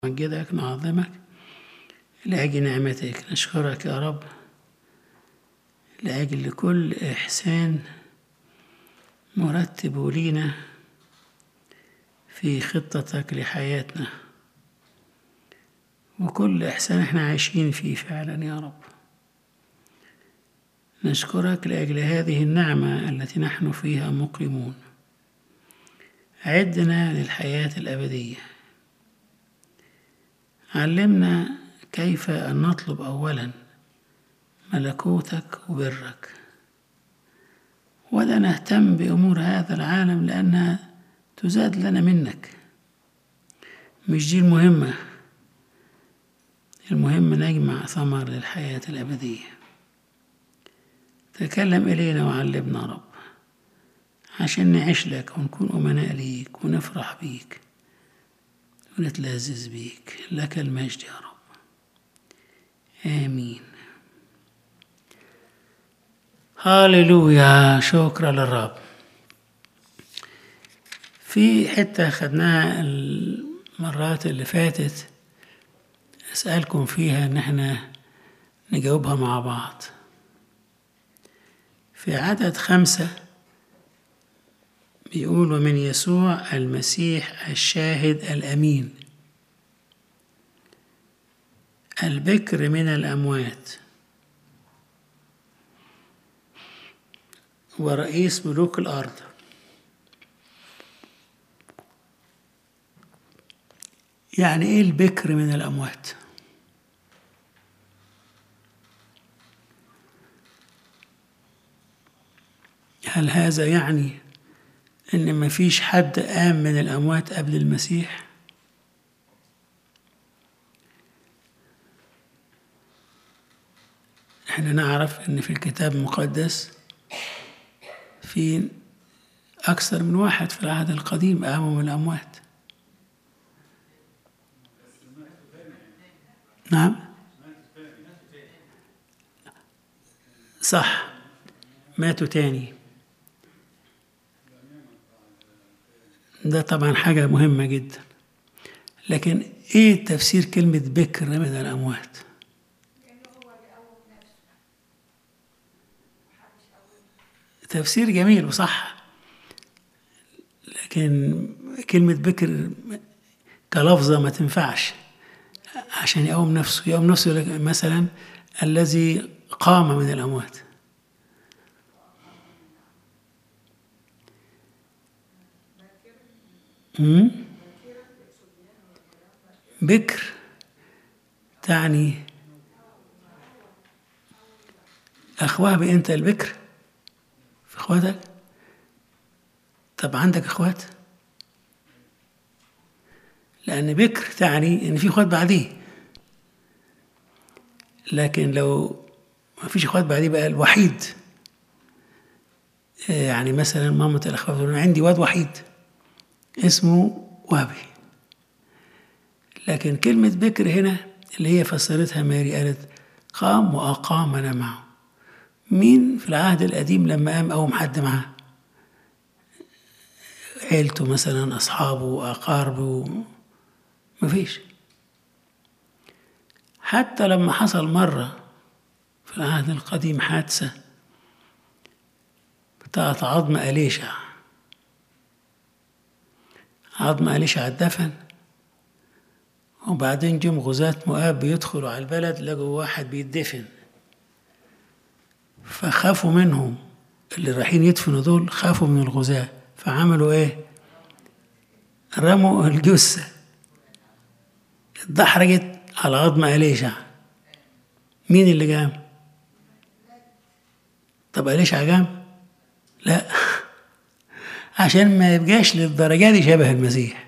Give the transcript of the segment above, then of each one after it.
نمجدك نعظمك لأجل نعمتك نشكرك يا رب لأجل كل إحسان مرتب لينا في خطتك لحياتنا وكل إحسان إحنا عايشين فيه فعلا يا رب نشكرك لأجل هذه النعمة التي نحن فيها مقيمون عدنا للحياة الأبدية علمنا كيف أن نطلب أولا ملكوتك وبرك ولا نهتم بأمور هذا العالم لأنها تزاد لنا منك مش دي المهمة المهم نجمع ثمر للحياة الأبدية تكلم إلينا وعلمنا رب عشان نعيش لك ونكون أمناء ليك ونفرح بيك ونتلذذ بيك لك المجد يا رب آمين هاللويا شكرا للرب في حتة خدناها المرات اللي فاتت أسألكم فيها إن احنا نجاوبها مع بعض في عدد خمسة بيقول ومن يسوع المسيح الشاهد الأمين البكر من الأموات ورئيس ملوك الأرض يعني إيه البكر من الأموات؟ هل هذا يعني إن مفيش حد قام من الأموات قبل المسيح؟ احنا نعرف إن في الكتاب المقدس في أكثر من واحد في العهد القديم قاموا من الأموات نعم صح ماتوا تاني ده طبعا حاجة مهمة جدا لكن ايه تفسير كلمة بكر من الأموات تفسير جميل وصح لكن كلمة بكر كلفظة ما تنفعش عشان يقوم نفسه يقوم نفسه مثلا الذي قام من الأموات بكر تعني أخواب أنت البكر في إخواتك طب عندك إخوات لأن بكر تعني إن في إخوات بعديه لكن لو ما فيش إخوات بعديه بقى الوحيد يعني مثلا مامة الأخوات تقول عندي واد وحيد اسمه وهبي لكن كلمة بكر هنا اللي هي فسرتها ماري قالت قام وأقامنا معه مين في العهد القديم لما قام قوم حد معاه عيلته مثلا أصحابه أقاربه مفيش حتى لما حصل مرة في العهد القديم حادثة بتاعت عظم أليشع عظم أليشع اتدفن وبعدين جم غزاة مؤاب بيدخلوا على البلد لقوا واحد بيدفن فخافوا منهم اللي رايحين يدفنوا دول خافوا من الغزاة فعملوا ايه رموا الجثة اتدحرجت على عظم أليشع مين اللي قام طب أليشع قام لا عشان ما يبقاش للدرجة دي شبه المسيح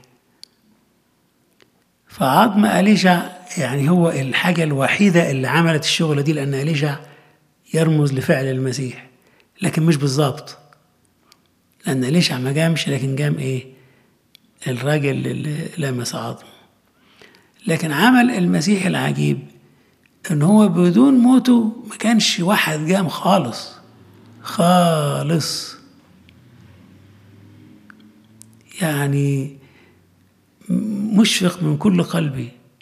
فعظم أليشع يعني هو الحاجة الوحيدة اللي عملت الشغلة دي لأن أليشع يرمز لفعل المسيح لكن مش بالظبط لأن أليشع ما قامش لكن قام إيه الراجل اللي لمس عظمه لكن عمل المسيح العجيب ان هو بدون موته ما كانش واحد قام خالص خالص يعني مشفق من كل قلبي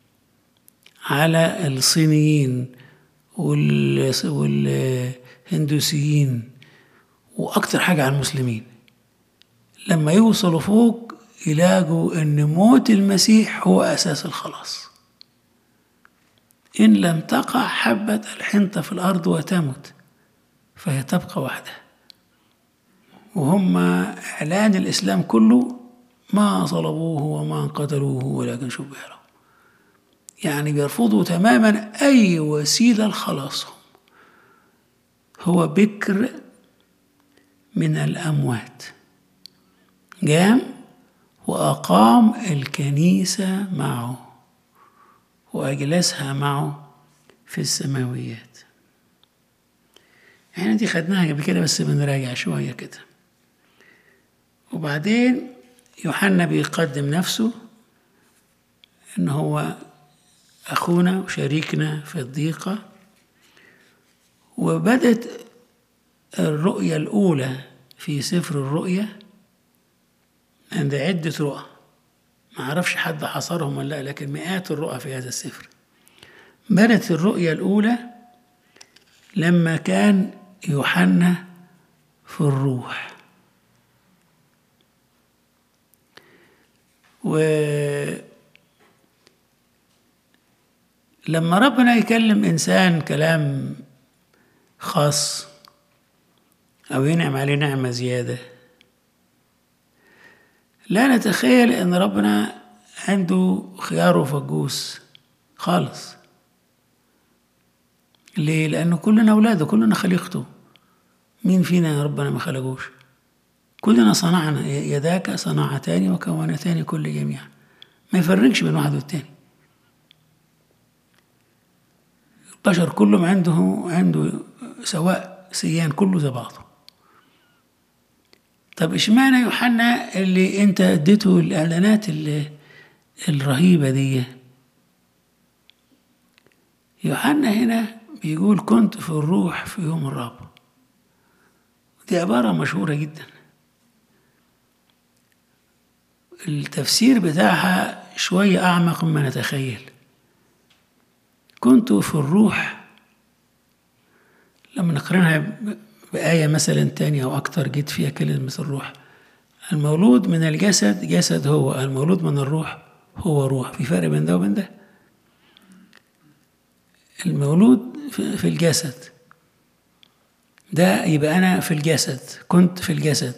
على الصينيين وال- والهندوسيين وأكتر حاجة على المسلمين لما يوصلوا فوق يلاقوا أن موت المسيح هو أساس الخلاص إن لم تقع حبة الحنطة في الأرض وتمت فهي تبقى وحدها وهم إعلان الإسلام كله ما صلبوه وما قتلوه ولكن شبه له يعني بيرفضوا تماما أي وسيلة لخلاصهم هو بكر من الأموات قام وأقام الكنيسة معه وأجلسها معه في السماويات احنا دي خدناها قبل كده بس بنراجع شوية كده وبعدين يوحنا بيقدم نفسه ان هو اخونا وشريكنا في الضيقة وبدت الرؤية الأولى في سفر الرؤيا عند عدة رؤى ما اعرفش حد حصرهم ولا لا لكن مئات الرؤى في هذا السفر بدت الرؤية الأولى لما كان يوحنا في الروح و لما ربنا يكلم إنسان كلام خاص أو ينعم عليه نعمة زيادة لا نتخيل أن ربنا عنده خيار وفجوس خالص ليه؟ لأنه كلنا أولاده كلنا خليقته مين فينا ربنا ما خلقوش كلنا صنعنا يداك صنعتان وكونتان كل جميعا ما يفرقش بين واحد والتاني البشر كلهم عنده عنده سواء سيان كله زي بعضه طب اشمعنى يوحنا اللي انت اديته الاعلانات اللي الرهيبه دي يوحنا هنا بيقول كنت في الروح في يوم الرب دي عبارة مشهورة جدا التفسير بتاعها شوية أعمق مما نتخيل كنت في الروح لما نقرنها بآية مثلا تانية أو أكتر جيت فيها كلمة الروح المولود من الجسد جسد هو المولود من الروح هو روح في فرق بين ده وبين ده المولود في الجسد ده يبقى أنا في الجسد كنت في الجسد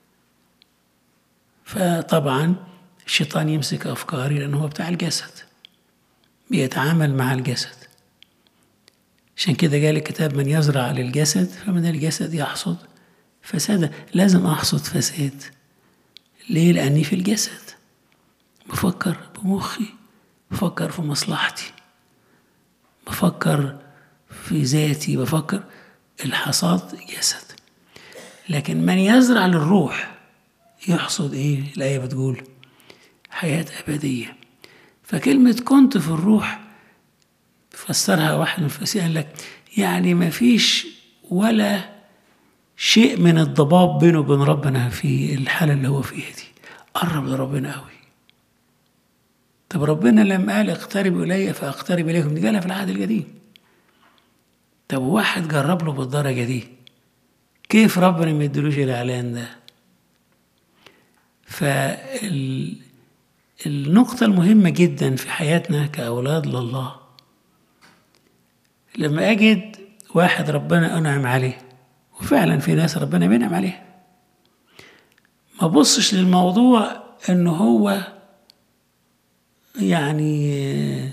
فطبعا الشيطان يمسك أفكاري لأنه هو بتاع الجسد بيتعامل مع الجسد عشان كده قال الكتاب من يزرع للجسد فمن الجسد يحصد فسادا لازم أحصد فساد ليه؟ لأني في الجسد بفكر بمخي بفكر في مصلحتي بفكر في ذاتي بفكر الحصاد جسد لكن من يزرع للروح يحصد ايه الآية بتقول حياة أبدية فكلمة كنت في الروح فسرها واحد من الفاسرين قال لك يعني ما فيش ولا شيء من الضباب بينه وبين ربنا في الحالة اللي هو فيها دي قرب لربنا قوي طب ربنا لما قال اقترب إلي فأقترب إليكم دي قالها في العهد القديم طب واحد جرب له بالدرجة دي كيف ربنا ما يدلوش الإعلان ده فالنقطة المهمة جدا في حياتنا كأولاد لله لما أجد واحد ربنا أنعم عليه وفعلا في ناس ربنا بينعم عليه ما بصش للموضوع انه هو يعني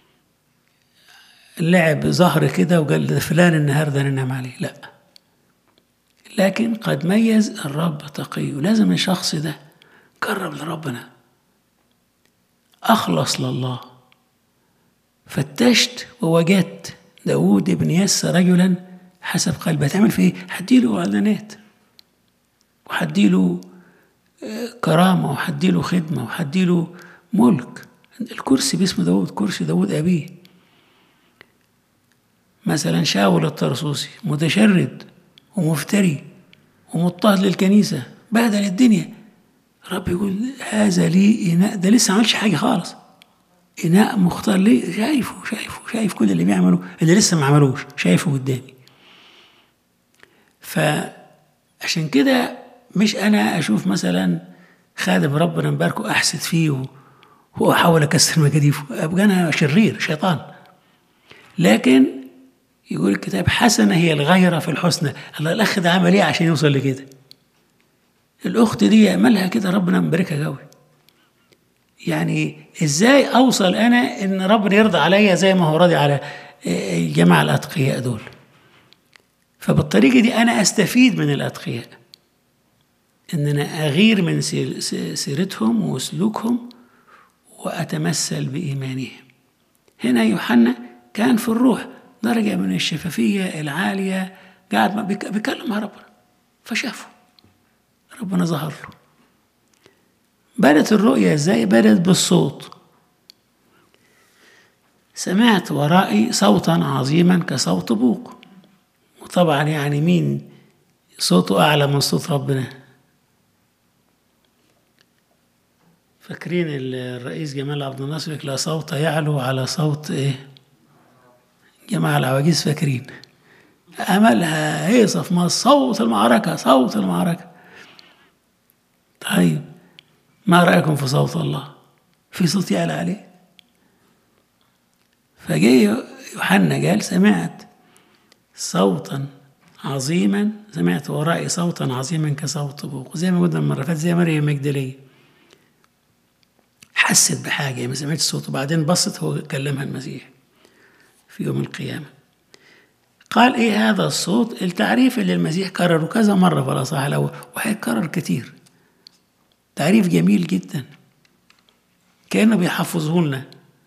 لعب ظهر كده وقال ده فلان النهارده ننعم عليه لا لكن قد ميز الرب تقي ولازم الشخص ده قرب لربنا أخلص لله فتشت ووجدت داود ابن يس رجلا حسب قلبه هتعمل في ايه؟ هديله اعلانات وهديله كرامة وهديله خدمة وهديله ملك الكرسي باسم داود كرسي داود أبيه مثلا شاول الطرسوسي متشرد ومفتري ومضطهد للكنيسة بهدل الدنيا رب يقول هذا لي إناء ده لسه عملش حاجة خالص إناء مختار ليه شايفه شايفه شايف كل اللي بيعمله اللي لسه ما عملوش شايفه قدامي فعشان كده مش أنا أشوف مثلا خادم ربنا مباركه أحسد فيه وأحاول أكسر مجاديفه أبقى أنا شرير شيطان لكن يقول الكتاب حسنة هي الغيرة في الحسنى الله الأخ ده عمل إيه عشان يوصل لكده الأخت دي مالها كده ربنا مباركها قوي يعني ازاي اوصل انا ان ربنا يرضى عليا زي ما هو راضي على الجماعه الاتقياء دول فبالطريقه دي انا استفيد من الاتقياء ان انا اغير من سيرتهم وسلوكهم واتمثل بايمانهم هنا يوحنا كان في الروح درجه من الشفافيه العاليه قاعد بيكلم مع ربنا فشافه ربنا ظهر له بدت الرؤية ازاي بدت بالصوت سمعت ورائي صوتا عظيما كصوت بوق وطبعا يعني مين صوته أعلى من صوت ربنا فاكرين الرئيس جمال عبد الناصر لا صوت يعلو على صوت ايه جماعة العواجيز فاكرين أملها هيصة في مصر صوت المعركة صوت المعركة طيب ما رأيكم في صوت الله في صوت يعلى عليه فجاء يوحنا قال سمعت صوتا عظيما سمعت ورائي صوتا عظيما كصوت بوق زي ما قلنا المرة فاتت زي مريم المجدلية حست بحاجة ما سمعتش صوته بعدين بصت هو كلمها المسيح في يوم القيامة قال ايه هذا الصوت التعريف اللي المسيح كرره كذا مرة في الأصحاح الأول وهيتكرر كتير تعريف جميل جدا كأنه بيحفظه لنا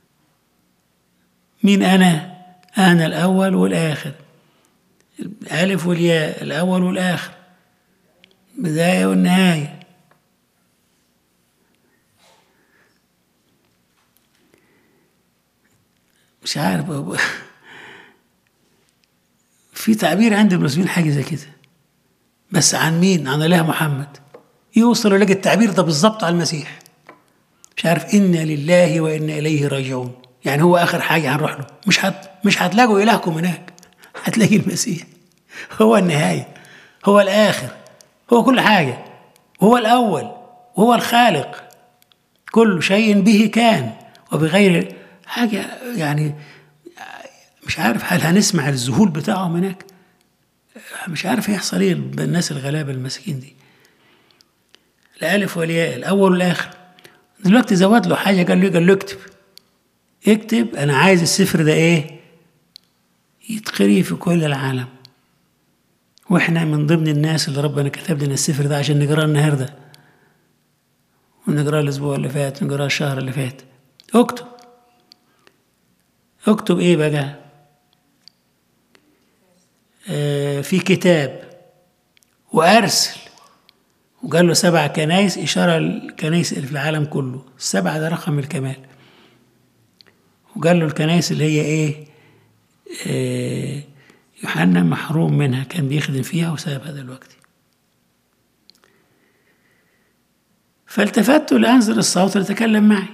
مين أنا؟ أنا الأول والآخر الألف والياء الأول والآخر بداية والنهاية مش عارف في تعبير عند المسلمين حاجة زي كده بس عن مين؟ عن إله محمد يوصل يلاقي التعبير ده بالظبط على المسيح مش عارف إنا لله وإنا إليه راجعون يعني هو آخر حاجة هنروح له مش هت مش هتلاقوا إلهكم هناك هتلاقي المسيح هو النهاية هو الآخر هو كل حاجة هو الأول وهو الخالق كل شيء به كان وبغير حاجة يعني مش عارف هل هنسمع الذهول بتاعهم هناك مش عارف هيحصل ايه بالناس الغلابة المساكين دي الألف والياء الأول والآخر دلوقتي زود له حاجة قال له قال له اكتب اكتب أنا عايز السفر ده إيه يتقري في كل العالم واحنا من ضمن الناس اللي ربنا كتب لنا السفر ده عشان نقراه النهارده ونقراه الاسبوع اللي فات ونقراه الشهر اللي فات اكتب اكتب ايه بقى آه في كتاب وارسل وقال له سبع كنايس اشاره الكنايس اللي في العالم كله السبعه ده رقم الكمال وقال له الكنايس اللي هي ايه آه يوحنا محروم منها كان بيخدم فيها وسابها دلوقتي فالتفت لأنزل الصوت لتكلم معي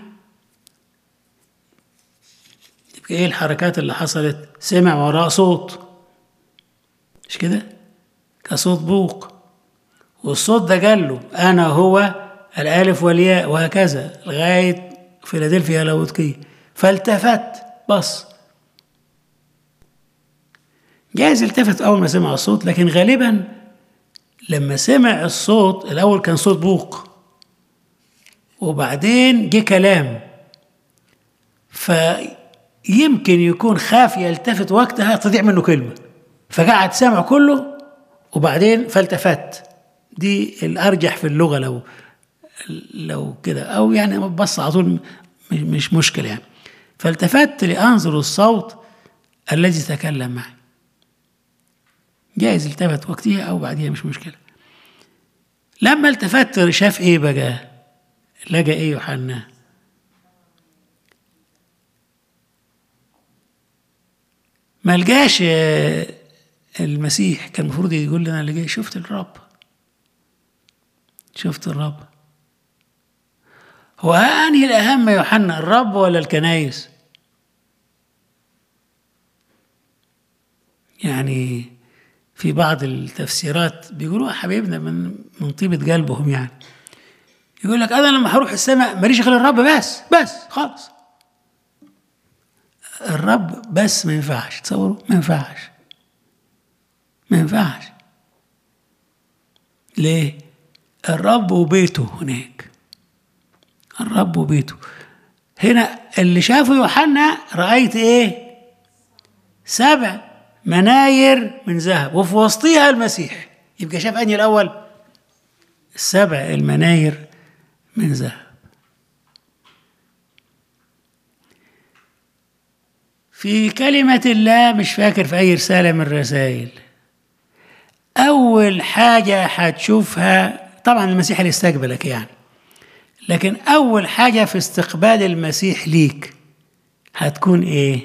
يبقى ايه الحركات اللي حصلت سمع وراء صوت مش كده كصوت بوق والصوت ده قال له انا هو الالف والياء وهكذا لغايه فيلادلفيا لاودكيه فالتفت بص جايز التفت أول ما سمع الصوت لكن غالبا لما سمع الصوت الأول كان صوت بوق وبعدين جه كلام فيمكن يكون خاف يلتفت وقتها تضيع منه كلمة فقعد سمع كله وبعدين فالتفت دي الأرجح في اللغة لو لو كده أو يعني بص على طول مش مشكلة يعني فالتفت لأنظر الصوت الذي تكلم معي جايز التفت وقتها او بعديها مش مشكله لما التفت شاف ايه بقى لقى ايه يوحنا ما لقاش المسيح كان المفروض يقول لنا اللي جاي شفت الرب شفت الرب هو انهي الاهم يا يوحنا الرب ولا الكنايس يعني في بعض التفسيرات بيقولوا حبايبنا من من طيبه قلبهم يعني يقول لك انا لما هروح السماء ماليش غير الرب بس بس خالص الرب بس ما ينفعش تصوروا ما ينفعش ما ينفعش ليه الرب وبيته هناك الرب وبيته هنا اللي شافه يوحنا رأيت ايه سبع مناير من ذهب وفي وسطها المسيح يبقى شاف انهي الاول السبع المناير من ذهب في كلمة الله مش فاكر في أي رسالة من الرسائل أول حاجة هتشوفها طبعا المسيح اللي يستقبلك يعني لكن أول حاجة في استقبال المسيح ليك هتكون إيه؟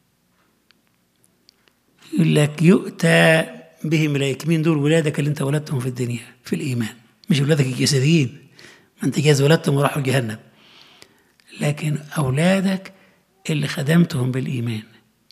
يقول لك يؤتى بهم إليك مين دول ولادك اللي أنت ولدتهم في الدنيا في الإيمان مش ولادك الجسديين ما أنت جايز ولدتهم وراحوا جهنم لكن أولادك اللي خدمتهم بالإيمان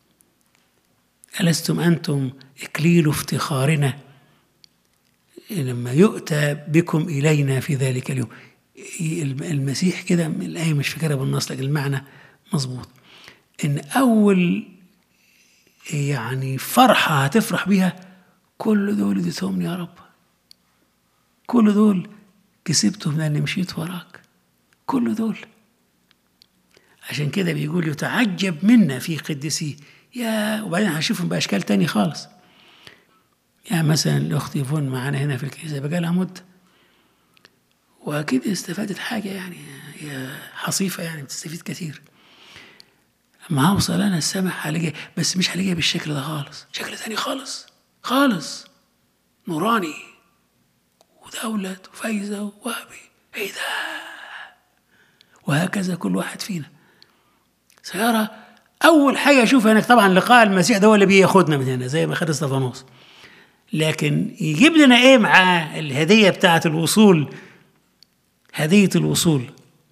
ألستم أنتم إكليل افتخارنا لما يؤتى بكم إلينا في ذلك اليوم المسيح كده الآية مش فاكرها بالنص لكن المعنى مظبوط إن أول يعني فرحة هتفرح بيها كل دول اديتهم يا رب كل دول كسبتهم لأني مشيت وراك كل دول عشان كده بيقول يتعجب منا في قدسيه يا وبعدين هنشوفهم بأشكال تاني خالص يعني مثلا الأخت يفون معانا هنا في الكنيسة بقى لها مدة وأكيد استفادت حاجة يعني هي حصيفة يعني بتستفيد كثير لما هوصل أنا السمع هلاقيها بس مش هلاقيها بالشكل ده خالص شكل تاني خالص خالص نوراني ودولة وفايزة ووهبي ايه ده وهكذا كل واحد فينا سيارة أول حاجة أشوفها هناك طبعا لقاء المسيح ده هو اللي بياخدنا من هنا زي ما خد استفانوس لكن يجيب لنا إيه معاه الهدية بتاعة الوصول هدية الوصول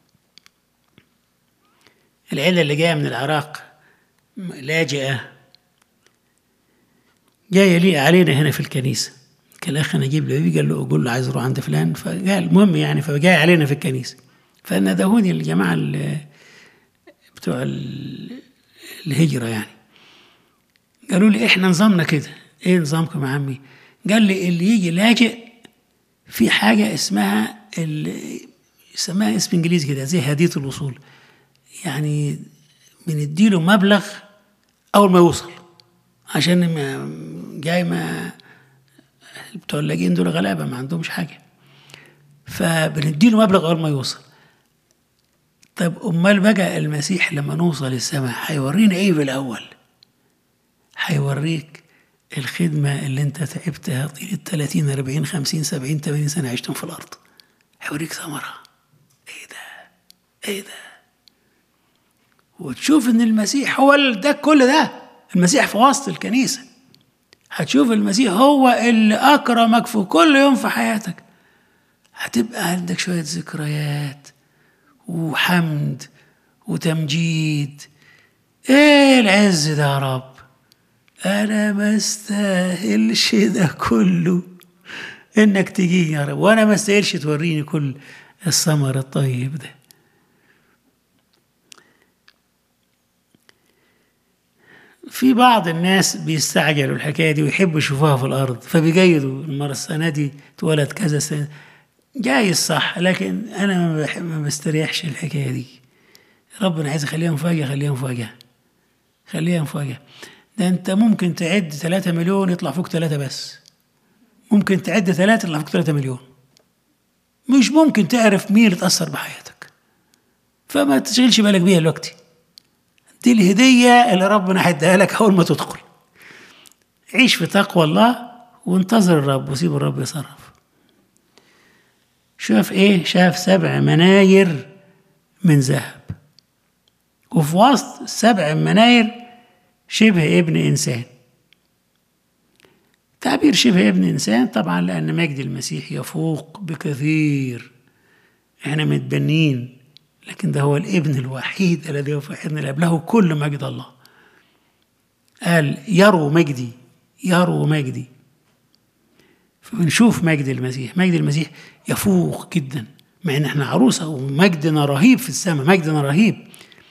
العيلة اللي جاية من العراق لاجئة جاية لي علينا هنا في الكنيسة كان الأخ نجيب لبيبي قال له قول له عايز أروح عند فلان فقال المهم يعني فجاي علينا في الكنيسة فندهوني الجماعة بتوع الهجرة يعني قالوا لي احنا نظامنا كده ايه نظامكم يا عمي قال لي اللي يجي لاجئ في حاجة اسمها يسميها اسم انجليزي كده زي هدية الوصول يعني بنديله مبلغ اول ما يوصل عشان ما جاي ما بتوع اللاجئين دول غلابه ما عندهمش حاجه فبنديله مبلغ اول ما يوصل طب امال بقى المسيح لما نوصل السماء هيورينا ايه في الاول هيوريك الخدمة اللي انت تعبتها طيلة 30 40 50 70 80 سنة عشتهم في الأرض هيوريك ثمرة ايه ده ايه ده وتشوف ان المسيح هو ده كل ده المسيح في وسط الكنيسة هتشوف المسيح هو اللي أكرمك في كل يوم في حياتك هتبقى عندك شوية ذكريات وحمد وتمجيد ايه العز ده يا رب انا ما استاهلش ده كله انك تجيني يا رب وانا ما استاهلش توريني كل الثمر الطيب ده في بعض الناس بيستعجلوا الحكايه دي ويحبوا يشوفوها في الارض فبيجيدوا المره السنه دي اتولد كذا سنه جايز صح لكن انا ما, بحب ما بستريحش الحكايه دي ربنا عايز يخليها مفاجاه خليها مفاجاه خليها مفاجاه ده انت ممكن تعد 3 مليون يطلع فوق ثلاثة بس ممكن تعد ثلاثة يطلع فوق 3 مليون مش ممكن تعرف مين اللي اتأثر بحياتك فما تشغلش بالك بيها دلوقتي دي الهدية اللي ربنا هيديها لك أول ما تدخل عيش في تقوى الله وانتظر الرب وسيب الرب يصرف شاف ايه شاف سبع مناير من ذهب وفي وسط السبع مناير شبه ابن انسان تعبير شبه ابن انسان طبعا لان مجد المسيح يفوق بكثير احنا متبنين لكن ده هو الابن الوحيد الذي هو في حضن الاب له كل مجد الله قال يروا مجدي يروا مجدي فبنشوف مجد المسيح مجد المسيح يفوق جدا مع ان احنا عروسه ومجدنا رهيب في السماء مجدنا رهيب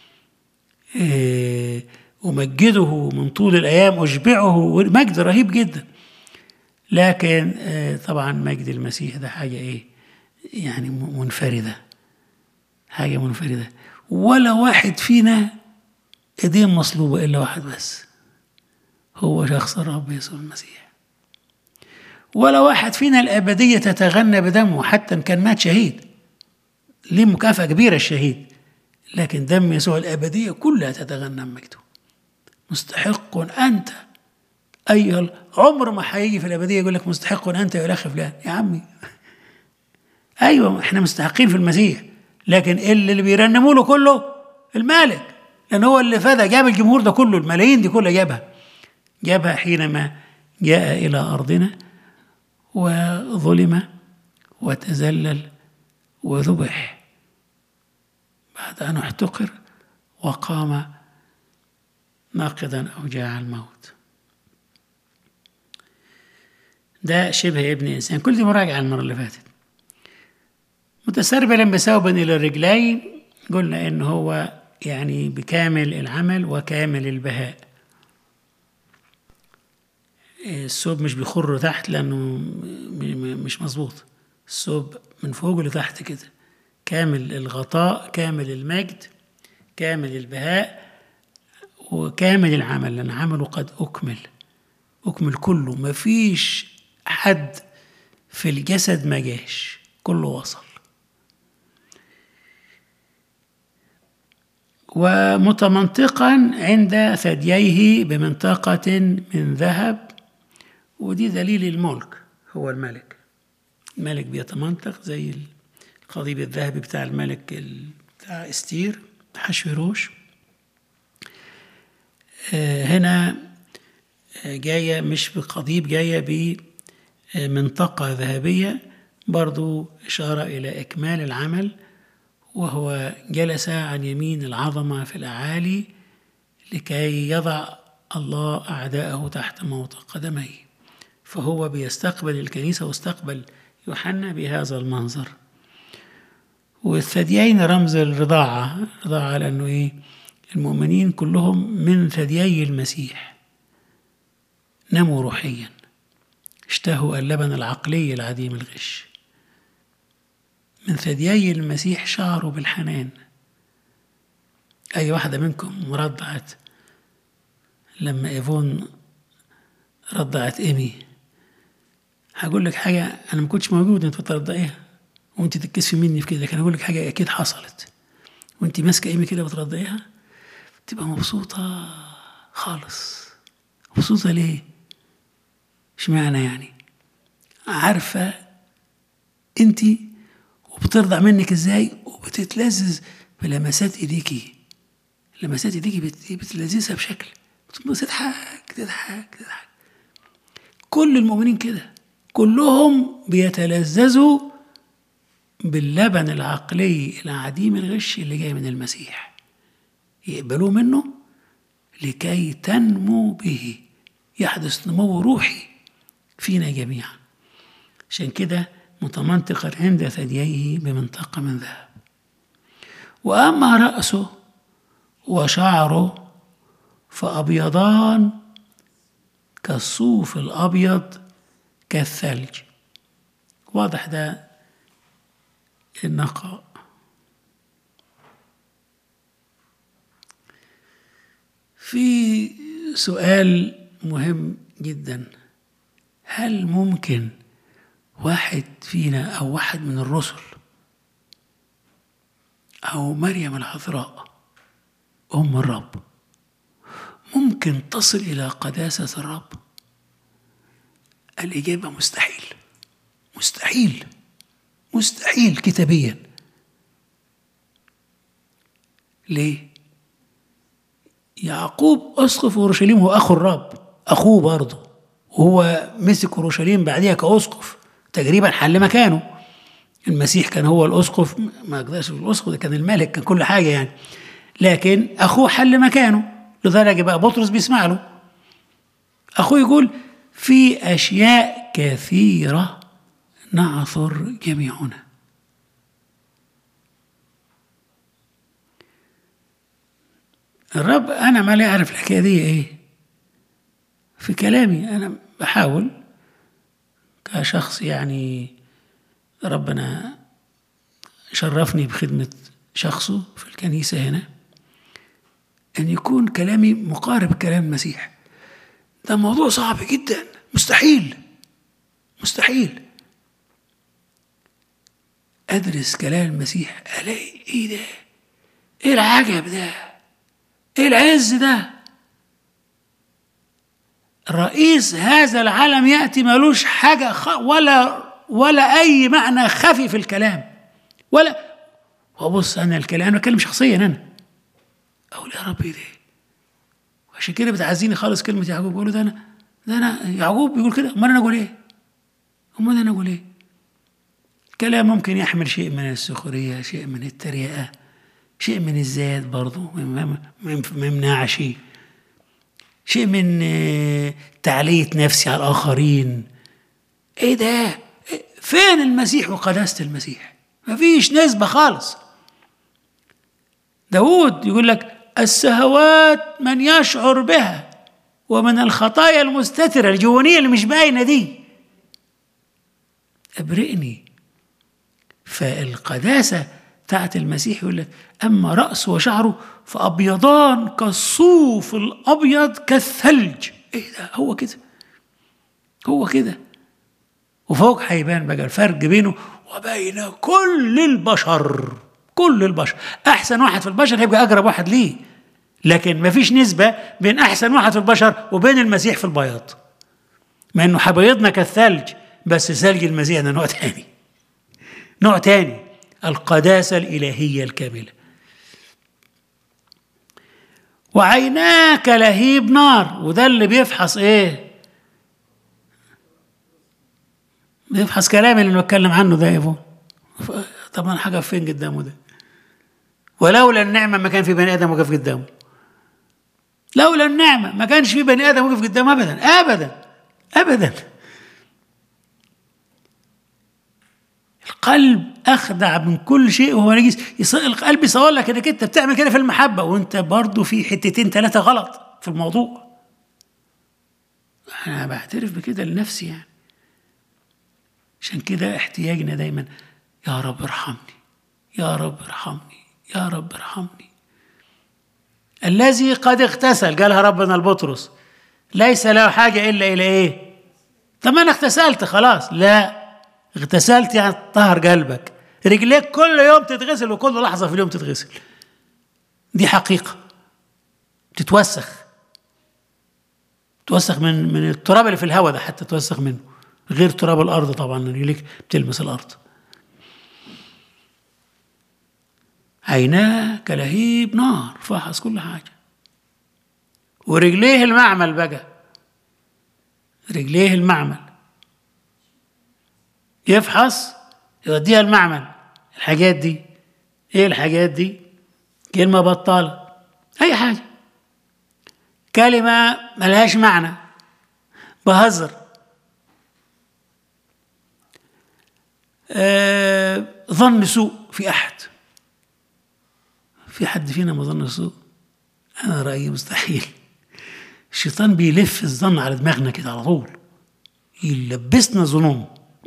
إيه أمجده من طول الأيام أشبعه مجد رهيب جدا لكن آه طبعا مجد المسيح ده حاجة إيه يعني منفردة حاجة منفردة ولا واحد فينا ايديه مصلوبة إلا واحد بس هو شخص الرب يسوع المسيح ولا واحد فينا الأبدية تتغنى بدمه حتى إن كان مات شهيد ليه مكافأة كبيرة الشهيد لكن دم يسوع الأبدية كلها تتغنى بمجده مستحق أنت أيها عمر ما هيجي في الأبدية يقول لك مستحق أنت يا الأخ فلان يا عمي أيوة إحنا مستحقين في المسيح لكن اللي, اللي بيرنموا له كله المالك لأن هو اللي فدى جاب الجمهور ده كله الملايين دي كلها جابها جابها حينما جاء إلى أرضنا وظلم وتذلل وذبح بعد أن احتقر وقام ناقضا أوجاع الموت ده شبه ابن إنسان كل دي مراجعة المرة اللي فاتت متسربلا بثوبا إلى الرجلين قلنا إن هو يعني بكامل العمل وكامل البهاء الثوب مش بيخر تحت لأنه مش مظبوط الثوب من فوق لتحت كده كامل الغطاء كامل المجد كامل البهاء وكامل العمل لأن عمله قد أكمل أكمل كله ما فيش حد في الجسد ما جاش كله وصل ومتمنطقا عند ثدييه بمنطقة من ذهب ودي دليل الملك هو الملك الملك بيتمنطق زي القضيب الذهبي بتاع الملك بتاع استير حشوروش هنا جاية مش بقضيب جاية بمنطقة ذهبية برضو إشارة إلى إكمال العمل وهو جلس عن يمين العظمة في الأعالي لكي يضع الله أعداءه تحت موطئ قدميه فهو بيستقبل الكنيسة واستقبل يوحنا بهذا المنظر والثديين رمز الرضاعة الرضاعة لأنه إيه المؤمنين كلهم من ثديي المسيح نموا روحيا اشتهوا اللبن العقلي العديم الغش من ثديي المسيح شعروا بالحنان أي واحدة منكم رضعت لما إيفون رضعت إيمي هقول لك حاجة أنا ما كنتش موجود أنت بترضعيها وأنت تتكسفي مني في كده لكن هقول لك حاجة أكيد حصلت وأنت ماسكة إيمي كده بترضعيها تبقى مبسوطة خالص مبسوطة ليه؟ اشمعنى يعني؟ عارفة أنت وبترضع منك ازاي وبتتلذذ بلمسات ايديكي لمسات ايديكي بتلذذها بشكل بتضحك تضحك تضحك كل المؤمنين كده كلهم بيتلذذوا باللبن العقلي العديم الغش اللي جاي من المسيح يقبلوا منه لكي تنمو به يحدث نمو روحي فينا جميعا عشان كده متمنطقا عند ثدييه بمنطقة من ذهب وأما رأسه وشعره فأبيضان كالصوف الأبيض كالثلج واضح ده النقاء في سؤال مهم جدا هل ممكن واحد فينا أو واحد من الرسل أو مريم العذراء أم الرب ممكن تصل إلى قداسة الرب الإجابة مستحيل مستحيل مستحيل كتابيا ليه؟ يعقوب أسقف أورشليم هو أخو الرب أخوه برضه وهو مسك أورشليم بعديها كأسقف تقريبا حل مكانه المسيح كان هو الاسقف ما اقدرش أقول الاسقف ده كان الملك كان كل حاجه يعني لكن اخوه حل مكانه لذلك بقى بطرس بيسمع له اخوه يقول في اشياء كثيره نعثر جميعنا الرب انا ما لا اعرف الحكايه دي ايه في كلامي انا بحاول كشخص يعني ربنا شرفني بخدمه شخصه في الكنيسه هنا ان يكون كلامي مقارب كلام المسيح ده موضوع صعب جدا مستحيل مستحيل ادرس كلام المسيح الاقي ايه ده ايه العجب ده ايه العز ده رئيس هذا العالم ياتي ملوش حاجه خ... ولا ولا اي معنى خفي في الكلام ولا وابص انا الكلام انا بتكلم شخصيا انا اقول يا رب ايه ده عشان كده بتعزيني خالص كلمه يعقوب بقول له ده انا ده انا يعقوب بيقول كده امال انا اقول ايه؟ امال انا اقول ايه؟ كلام ممكن يحمل شيء من السخريه شيء من التريقه شيء من الذات برضه ما يمنعش شيء من تعلية نفسي على الآخرين إيه ده؟ فين المسيح وقداسة المسيح؟ مفيش نسبة خالص داود يقول لك السهوات من يشعر بها ومن الخطايا المستترة الجوانية اللي مش باينة دي أبرئني فالقداسة بتاعت المسيح يقول لك أما رأسه وشعره فأبيضان كالصوف الأبيض كالثلج إيه ده هو كده هو كده وفوق هيبان بقى الفرق بينه وبين كل البشر كل البشر أحسن واحد في البشر هيبقى أقرب واحد ليه لكن مفيش نسبة بين أحسن واحد في البشر وبين المسيح في البياض مع إنه حبيضنا كالثلج بس ثلج المسيح ده نوع تاني نوع تاني القداسة الإلهية الكاملة وعيناك لهيب نار وده اللي بيفحص ايه بيفحص كلامي اللي بتكلم عنه ده يا طبعا حاجة فين قدامه ده ولولا النعمة ما كان في بني آدم وقف قدامه لولا النعمة ما كانش في بني آدم وقف قدامه أبدا أبدا أبدا القلب اخدع من كل شيء وهو نجس يص... القلب يصور لك انك انت بتعمل كده في المحبه وانت برضه في حتتين ثلاثه غلط في الموضوع انا بعترف بكده لنفسي يعني عشان كده احتياجنا دايما يا رب ارحمني يا رب ارحمني يا رب ارحمني الذي قد اغتسل قالها ربنا البطرس ليس له حاجه الا الى ايه طب انا اغتسلت خلاص لا اغتسلت يعني طهر قلبك رجليك كل يوم تتغسل وكل لحظة في اليوم تتغسل دي حقيقة تتوسخ تتوسخ من من التراب اللي في الهواء ده حتى تتوسخ منه غير تراب الأرض طبعا رجليك بتلمس الأرض عيناه كلهيب نار فحص كل حاجة ورجليه المعمل بقى رجليه المعمل يفحص يوديها المعمل الحاجات دي ايه الحاجات دي كلمة بطالة اي حاجة كلمة ملهاش معنى بهزر آه ظن سوء في احد في حد فينا ما ظن سوء انا رايي مستحيل الشيطان بيلف الظن على دماغنا كده على طول يلبسنا ظنون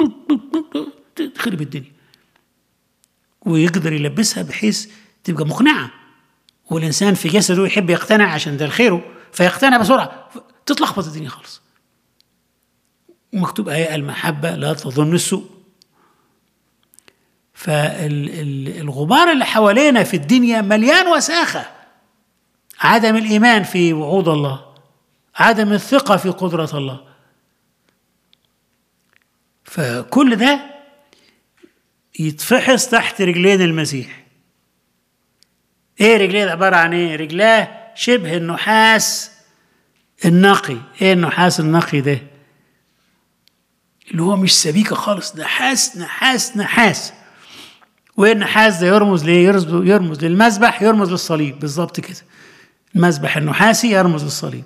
تخرب الدنيا ويقدر يلبسها بحيث تبقى مقنعة والإنسان في جسده يحب يقتنع عشان ده الخيره فيقتنع بسرعة تتلخبط الدنيا خالص ومكتوب آية المحبة لا تظن السوء فالغبار اللي حوالينا في الدنيا مليان وساخة عدم الإيمان في وعود الله عدم الثقة في قدرة الله فكل ده يتفحص تحت رجلين المسيح ايه رجليه عبارة عن ايه رجلاه شبه النحاس النقي ايه النحاس النقي ده اللي هو مش سبيكة خالص نحاس نحاس نحاس والنحاس ده يرمز ليه يرمز, يرمز للمذبح يرمز للصليب بالظبط كده المذبح النحاسي يرمز للصليب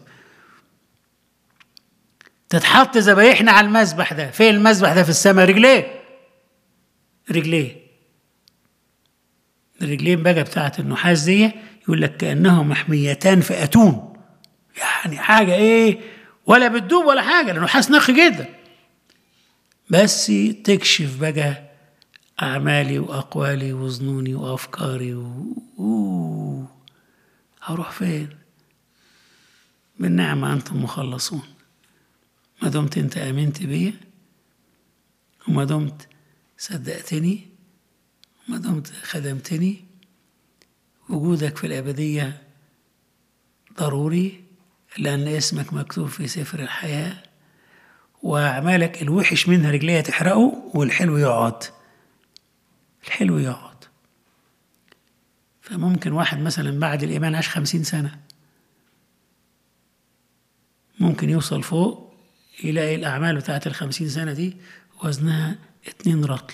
تتحط ذبايحنا على المذبح ده فين المذبح ده في السماء رجليه رجليه الرجلين بقى بتاعت النحاس دي يقول لك كانهم محميتان في اتون يعني حاجه ايه ولا بتدوب ولا حاجه النحاس نقي جدا بس تكشف بقى اعمالي واقوالي وظنوني وافكاري و... أوه. هروح فين بالنعمه انتم مخلصون ما دمت انت امنت بيا وما دمت صدقتني وما دمت خدمتني وجودك في الأبدية ضروري لأن اسمك مكتوب في سفر الحياة وأعمالك الوحش منها رجليها تحرقه والحلو يقعد الحلو يقعد فممكن واحد مثلا بعد الإيمان عاش خمسين سنة ممكن يوصل فوق يلاقي الأعمال بتاعت الخمسين سنة دي وزنها اتنين رطل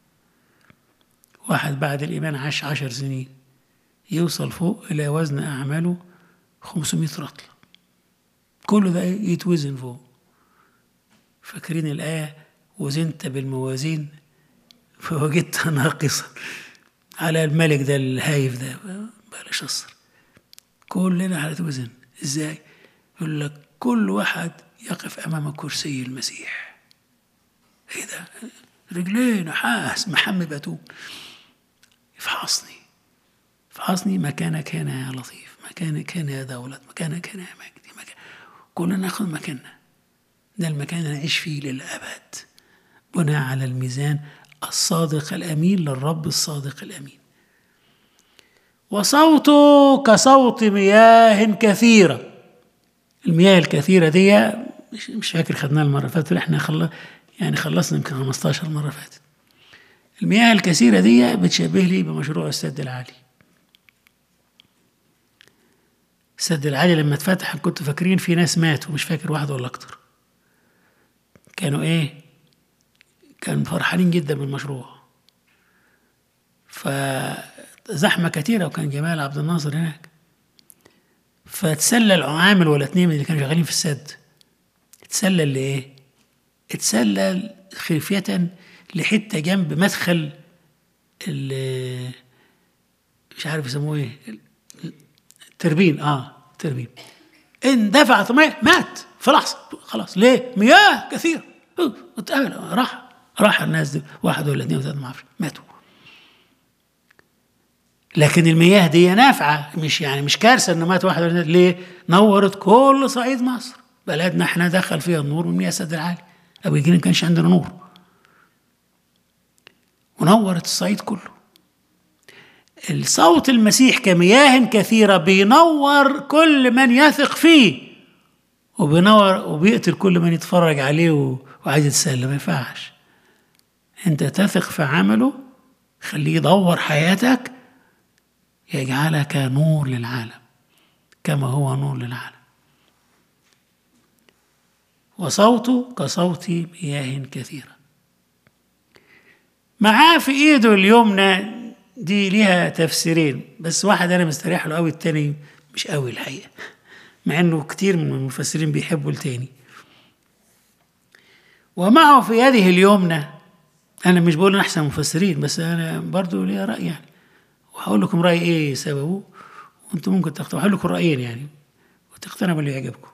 واحد بعد الإيمان عاش عشر سنين يوصل فوق إلى وزن أعماله 500 رطل كل ده يتوزن فوق فاكرين الآية وزنت بالموازين فوجدت ناقصا على الملك ده الهايف ده بلاش أصر كلنا هنتوزن ازاي يقول لك كل واحد يقف أمام كرسي المسيح ايه ده رجلين نحاس محمد بتوب افحصني افحصني مكانك هنا يا لطيف مكانك هنا يا دولة مكانك هنا يا مجدي مكان كلنا ناخد مكاننا ده المكان اللي نعيش فيه للأبد بناء على الميزان الصادق الأمين للرب الصادق الأمين وصوته كصوت مياه كثيرة المياه الكثيرة دي مش, مش فاكر خدناها المرة اللي فاتت احنا خل... يعني خلصنا يمكن 15 مرة فاتت المياه الكثيرة دي بتشبه لي بمشروع السد العالي السد العالي لما اتفتح كنت فاكرين في ناس ماتوا مش فاكر واحد ولا اكتر كانوا ايه كانوا فرحانين جدا بالمشروع فزحمه كتيره وكان جمال عبد الناصر هناك فتسلل عامل ولا اتنين من اللي كانوا شغالين في السد اتسلل لايه اتسلل خفيه لحته جنب مدخل مش عارف يسموه ايه تربين اه تربين اندفعت ميه مات في لحظه خلاص ليه؟ مياه كثيره اتقابل راح راح الناس دي واحد ولا اثنين وثلاثه ما اعرفش ماتوا لكن المياه دي نافعه مش يعني مش كارثه انه مات واحد ولا اثنين ليه؟ نورت كل صعيد مصر بلدنا احنا دخل فيها النور من مياه السد العالي قبل كده ما كانش عندنا نور ونورت الصعيد كله الصوت المسيح كمياه كثيرة بينور كل من يثق فيه وبينور وبيقتل كل من يتفرج عليه وعايز يتسلى ما ينفعش انت تثق في عمله خليه يدور حياتك يجعلك نور للعالم كما هو نور للعالم وصوته كصوت مياه كثيرة معاه في ايده اليمنى دي ليها تفسيرين بس واحد انا مستريح له قوي التاني مش قوي الحقيقه مع انه كتير من المفسرين بيحبوا التاني ومعه في يده اليمنى انا مش بقول احسن مفسرين بس انا برضو ليا راي يعني وهقول لكم رايي ايه سببه وانتم ممكن تقتنعوا هقول لكم رايين يعني وتقتنعوا باللي يعجبكم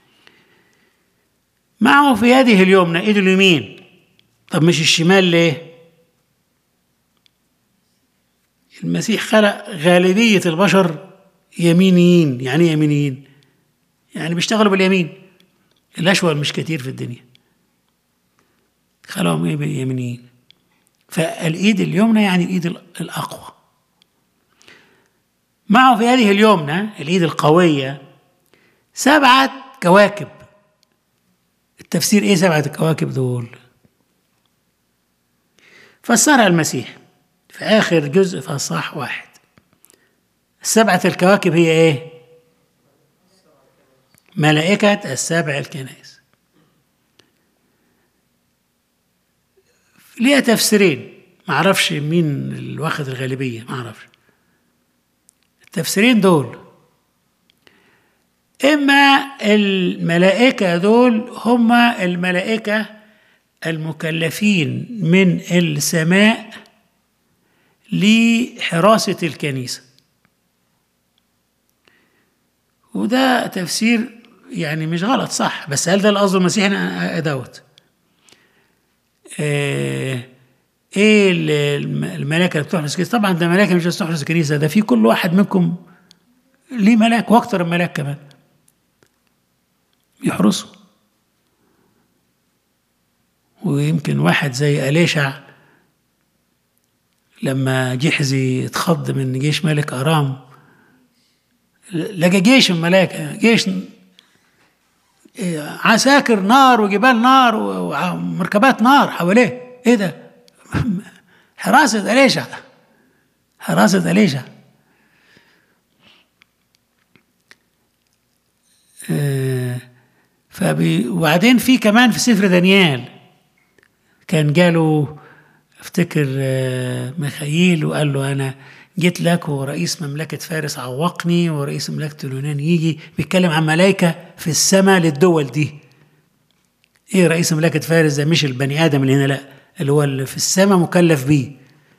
معه في يده اليمنى ايده اليمين طب مش الشمال ليه المسيح خلق غالبية البشر يمينيين يعني ايه يمينيين يعني بيشتغلوا باليمين الأشول مش كتير في الدنيا خلقهم ايه يمينيين فالإيد اليمنى يعني الإيد الأقوى معه في يده اليمنى الإيد القوية سبعة كواكب التفسير ايه سبعة الكواكب دول فسرها المسيح في آخر جزء في أصحاح واحد سبعة الكواكب هي إيه؟ ملائكة السبع الكنائس ليها تفسيرين ما اعرفش مين اللي واخد الغالبيه ما اعرفش التفسيرين دول اما الملائكه دول هم الملائكه المكلفين من السماء لحراسه الكنيسه وده تفسير يعني مش غلط صح بس هل ده القصد المسيح هنا دوت آه، ايه ال- الم- الملائكه اللي بتحرس الكنيسه طبعا ده ملائكه مش بس تحرس الكنيسه ده في كل واحد منكم ليه ملاك واكتر من ملاك كمان يحرسه ويمكن واحد زي أليشع لما جحزي اتخض من جيش ملك أرام لقى جيش الملائكة جيش عساكر نار وجبال نار ومركبات نار حواليه ايه ده حراسة أليشع حراسة أليشع آه، فبي وبعدين في كمان في سفر دانيال كان جاله افتكر آه، ميخائيل وقال له انا جيت لك ورئيس مملكة فارس عوقني ورئيس مملكة اليونان يجي بيتكلم عن ملائكة في السماء للدول دي ايه رئيس مملكة فارس ده مش البني ادم اللي هنا لا اللي هو اللي في السماء مكلف بيه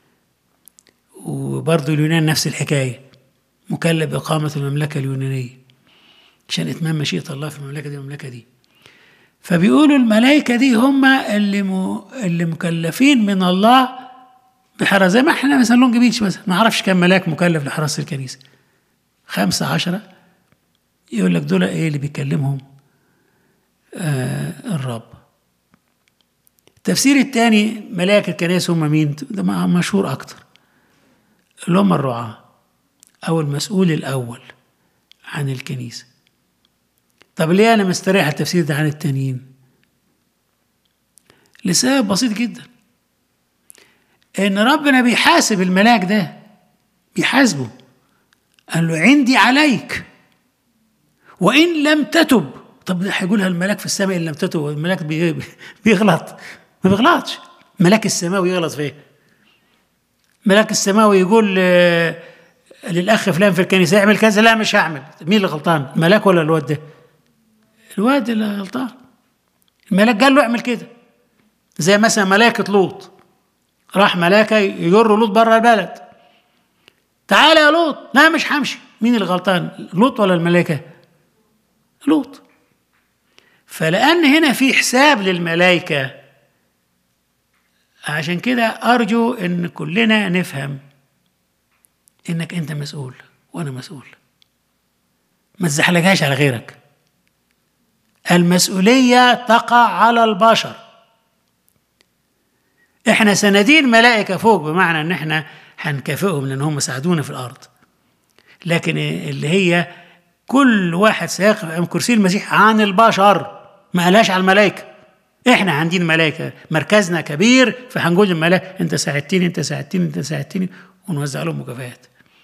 وبرضه اليونان نفس الحكاية مكلف بإقامة المملكة اليونانية عشان إتمام مشيئة الله في المملكة دي والمملكة دي فبيقولوا الملائكة دي هم اللي م... اللي مكلفين من الله بحراسة زي ما احنا مثلا لونج بيتش مثلا ما اعرفش كم ملاك مكلف لحراسة الكنيسة خمسة عشرة يقول لك دول ايه اللي بيكلمهم آه الرب التفسير الثاني ملاك الكنائس هم مين؟ ده مشهور أكتر اللي هم الرعاة أو المسؤول الأول عن الكنيسة طب ليه أنا مستريح التفسير ده عن التانيين؟ لسبب بسيط جدا إن ربنا بيحاسب الملاك ده بيحاسبه قال له عندي عليك وإن لم تتب طب ده هيقولها الملاك في السماء إن لم تتب الملاك بي- بيغلط ما بيغلطش ملاك السماوي يغلط في ايه؟ ملاك السماوي يقول آه، للاخ فلان في الكنيسه اعمل كذا لا مش هعمل مين اللي غلطان؟ الملاك ولا الواد ده؟ الواد اللي غلطان الملاك قال له اعمل كده زي مثلا ملائكه لوط راح ملاكه يجر لوط بره البلد تعالى يا لوط لا مش همشي مين اللي غلطان؟ لوط ولا الملائكه؟ لوط فلأن هنا في حساب للملائكة عشان كده أرجو إن كلنا نفهم إنك أنت مسؤول وأنا مسؤول ما تزحلقهاش على غيرك المسؤولية تقع على البشر احنا سندين ملائكة فوق بمعنى ان احنا هنكافئهم لان هم ساعدونا في الارض لكن اللي هي كل واحد سيقف امام كرسي المسيح عن البشر ما قالهاش على الملائكه احنا عندنا ملائكه مركزنا كبير فهنقول للملائكه انت ساعدتني انت ساعدتني انت ساعدتني ونوزع لهم مكافآت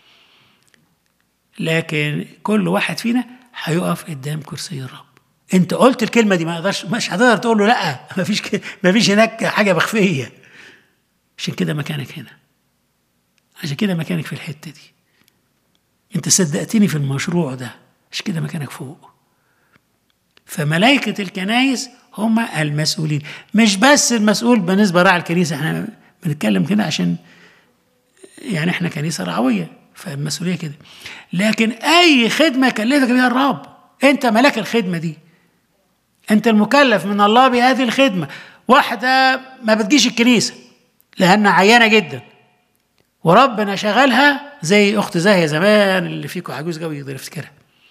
لكن كل واحد فينا هيقف قدام كرسي الرب انت قلت الكلمه دي ما اقدرش مش هتقدر تقول له لا ما فيش ك... ما فيش هناك حاجه مخفيه عشان كده مكانك هنا عشان كده مكانك في الحته دي انت صدقتني في المشروع ده عشان كده مكانك فوق فملائكة الكنايس هم المسؤولين مش بس المسؤول بالنسبة راعي الكنيسة احنا بنتكلم كده عشان يعني احنا كنيسة رعوية فالمسؤولية كده لكن أي خدمة كلفك بها الرب أنت ملاك الخدمة دي أنت المكلف من الله بهذه الخدمة واحدة ما بتجيش الكنيسة لأنها عيانة جدا وربنا شغلها زي أخت زاهية زمان اللي فيكم عجوز قوي يقدر يفتكرها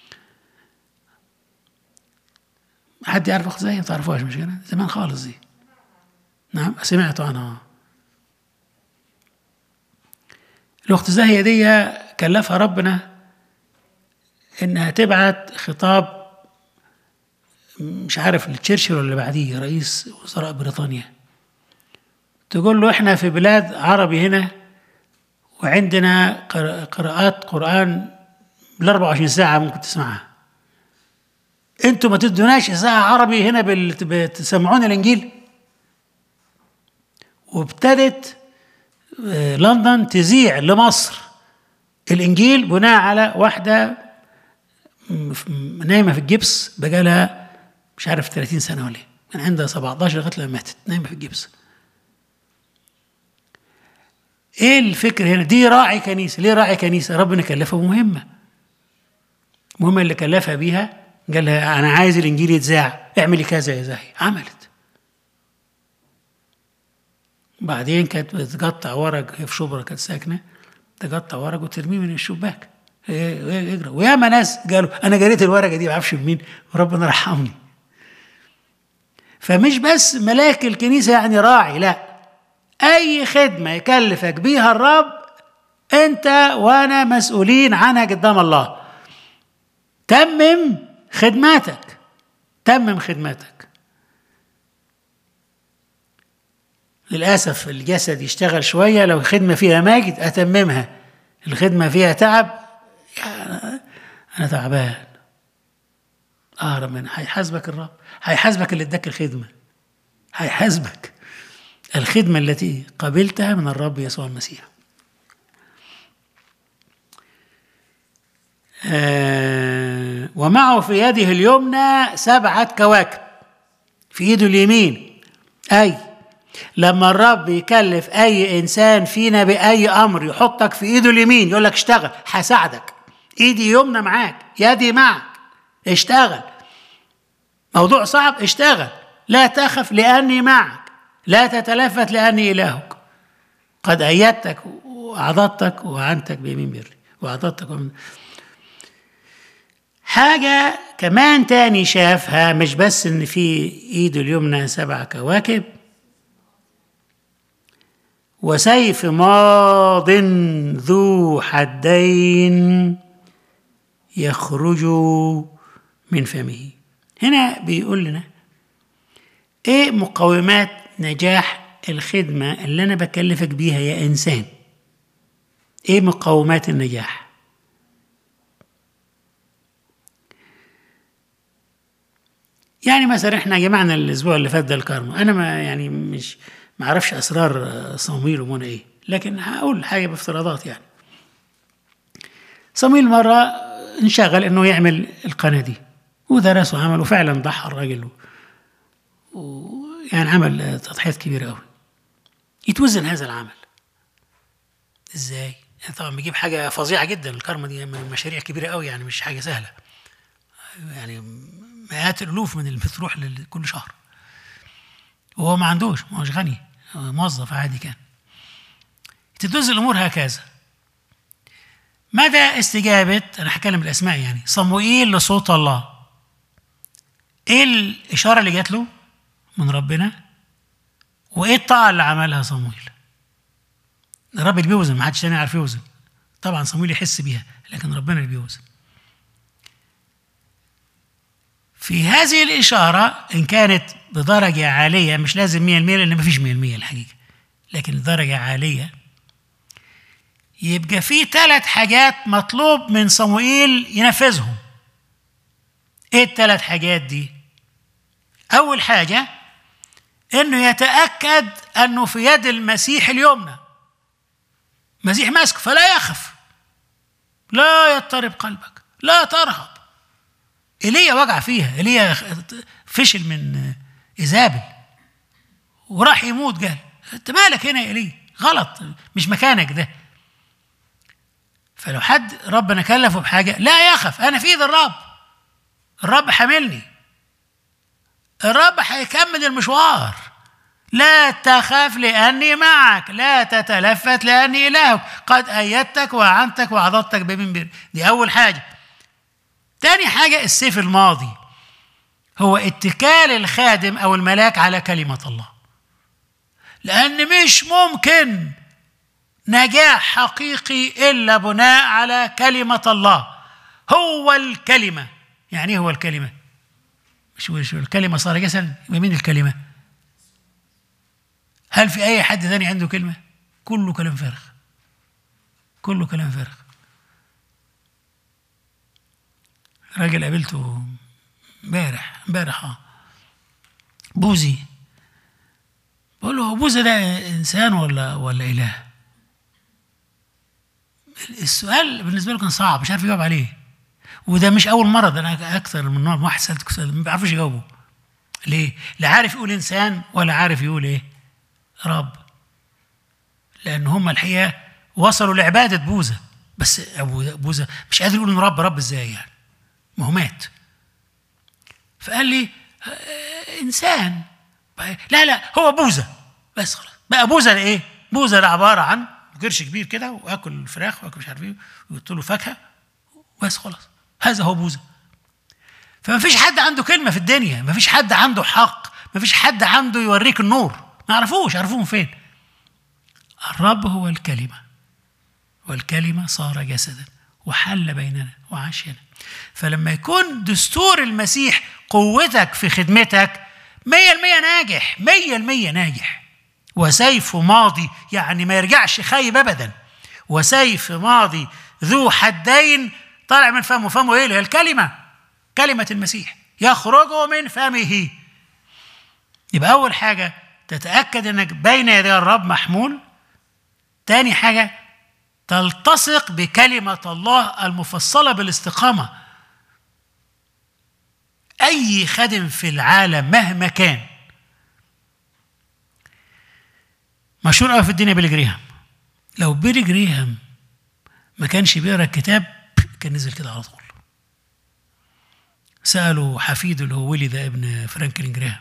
حد يعرف اخت زاهيه ما تعرفوهاش مش كده زمان خالص دي نعم سمعت عنها الاخت زاهيه دي كلفها ربنا انها تبعت خطاب مش عارف لتشرشل ولا بعديه رئيس وزراء بريطانيا تقول له احنا في بلاد عربي هنا وعندنا قراءات قرآن بال 24 ساعة ممكن تسمعها انتوا ما تدوناش اذاعه عربي هنا بتسمعونا الانجيل وابتدت آه، لندن تذيع لمصر الانجيل بناء على واحده م- م- نايمه في الجبس بقالها مش عارف 30 سنه ولا ايه من عندها 17 لغايه لما ماتت نايمه في الجبس ايه الفكر هنا دي راعي كنيسه ليه راعي كنيسه ربنا كلفها بمهمه المهمه اللي كلفها بيها قال لها انا عايز الانجيل يتذاع اعملي كذا يا زاهي عملت بعدين كانت بتقطع ورق هي في شبرا كانت ساكنه تقطع ورق وترميه من الشباك إيه إيه اجرى وياما ناس قالوا انا قريت الورقه دي ما اعرفش مين وربنا رحمني فمش بس ملاك الكنيسه يعني راعي لا اي خدمه يكلفك بيها الرب انت وانا مسؤولين عنها قدام الله تمم خدماتك تمم خدماتك للأسف الجسد يشتغل شوية لو الخدمة فيها ماجد أتممها الخدمة فيها تعب يعني أنا تعبان أهرب من هيحاسبك الرب هيحاسبك اللي اداك الخدمة هيحاسبك الخدمة التي قبلتها من الرب يسوع المسيح آه ومعه في يده اليمنى سبعة كواكب في ايده اليمين أي لما الرب يكلف أي إنسان فينا بأي أمر يحطك في إيده اليمين يقول لك اشتغل هساعدك إيدي يمنى معاك يدي معك اشتغل موضوع صعب اشتغل لا تخف لأني معك لا تتلفت لأني إلهك قد أيدتك وأعضدتك وأعنتك بيمين بري وأعضدتك ومن حاجة كمان تاني شافها مش بس إن في إيده اليمنى سبع كواكب وسيف ماض ذو حدين يخرج من فمه هنا بيقول لنا ايه مقومات نجاح الخدمة اللي انا بكلفك بيها يا انسان ايه مقومات النجاح يعني مثلا احنا جمعنا الاسبوع اللي فات ده الكارما انا ما يعني مش ما اعرفش اسرار صمويل ومنى ايه لكن هقول حاجه بافتراضات يعني صمويل مره انشغل انه يعمل القناه دي ودرس وعمل وفعلا ضحى الراجل ويعني عمل تضحيات كبيره قوي يتوزن هذا العمل ازاي؟ يعني طبعا بيجيب حاجه فظيعه جدا الكارما دي مشاريع كبيره قوي يعني مش حاجه سهله يعني مئات الالوف من اللي بتروح كل شهر وهو ما عندوش ما هوش غني هو موظف عادي كان تدوز الامور هكذا مدى استجابة أنا هتكلم بالأسماء يعني صموئيل لصوت الله إيه الإشارة اللي جات له من ربنا وإيه الطاعة اللي عملها صموئيل الرب اللي بيوزن ما حدش تاني يعرف يوزن طبعا صموئيل يحس بيها لكن ربنا اللي بيوزن في هذه الإشارة إن كانت بدرجة عالية مش لازم 100% لأن مفيش 100% الحقيقة لكن درجة عالية يبقى في ثلاث حاجات مطلوب من صموئيل ينفذهم ايه الثلاث حاجات دي اول حاجه انه يتاكد انه في يد المسيح اليمنى مسيح ماسك فلا يخف لا يضطرب قلبك لا ترهب ايليا وقع فيها ايليا فشل من ايزابل وراح يموت قال انت مالك هنا يا ايليا غلط مش مكانك ده فلو حد ربنا كلفه بحاجة لا يخف أنا في إيد الرب الرب حاملني الرب هيكمل المشوار لا تخف لأني معك لا تتلفت لأني إلهك قد أيدتك وأعنتك وعضدتك بمن بر دي أول حاجة تاني حاجة السيف الماضي هو اتكال الخادم أو الملاك على كلمة الله لأن مش ممكن نجاح حقيقي الا بناء على كلمه الله هو الكلمه يعني ايه هو الكلمه مش مش الكلمه صار جسد مين الكلمه هل في اي حد ثاني عنده كلمه كله كلام فارغ كله كلام فارغ راجل قابلته امبارح امبارح اه بوزي بقول له بوزي ده انسان ولا ولا اله السؤال بالنسبه له كان صعب مش عارف يجاوب عليه وده مش اول مره ده انا اكثر من نوع واحد سالته سؤال ما بيعرفوش يجاوبوا ليه؟ لا عارف يقول انسان ولا عارف يقول ايه؟ رب لان هم الحقيقه وصلوا لعباده بوذا بس ابو بوذا مش قادر يقول ان رب رب ازاي يعني؟ ما هو مات فقال لي آه، انسان لا لا هو بوذا بس خلاص بقى بوذا ده ايه؟ بوذا ده عباره عن قرش كبير كده واكل فراخ واكل مش عارف ايه ويحط له فاكهه بس خلاص هذا هو بوذا فما فيش حد عنده كلمه في الدنيا ما فيش حد عنده حق ما فيش حد عنده يوريك النور ما يعرفوش يعرفوهم فين الرب هو الكلمه والكلمة صار جسدا وحل بيننا وعاش هنا فلما يكون دستور المسيح قوتك في خدمتك مية المية ناجح مية المية ناجح وسيف ماضي يعني ما يرجعش خايب أبدا وسيف ماضي ذو حدين طالع من فمه فمه ايه الكلمة كلمة المسيح يخرج من فمه يبقى أول حاجة تتأكد أنك بين يدي الرب محمول تاني حاجة تلتصق بكلمة الله المفصلة بالاستقامة أي خادم في العالم مهما كان مشهور قوي في الدنيا بيلي جريهام لو بيلي جريهام ما كانش بيقرا الكتاب كان نزل كده على طول سألوا حفيده اللي هو ويلي ده ابن فرانكلين جريهام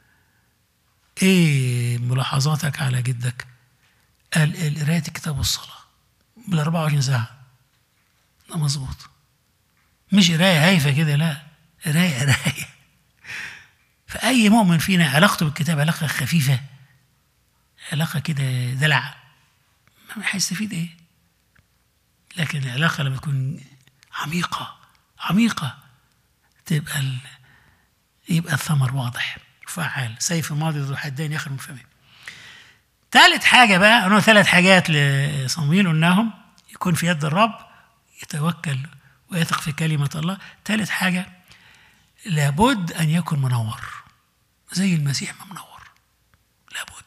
ايه ملاحظاتك على جدك قال قراية الكتاب والصلاة بال 24 ساعة ده مظبوط مش قراية هايفة كده لا قراية قراية فأي مؤمن فينا علاقته بالكتاب علاقة خفيفة علاقة كده دلع ما هيستفيد ايه لكن العلاقة لما تكون عميقة عميقة تبقى ال... يبقى الثمر واضح فعال سيف ماضي ذو حدين يخرج من فمه ثالث حاجة بقى أنا ثلاث حاجات لصمويل قلناهم يكون في يد الرب يتوكل ويثق في كلمة الله ثالث حاجة لابد أن يكون منور زي المسيح ما منور لابد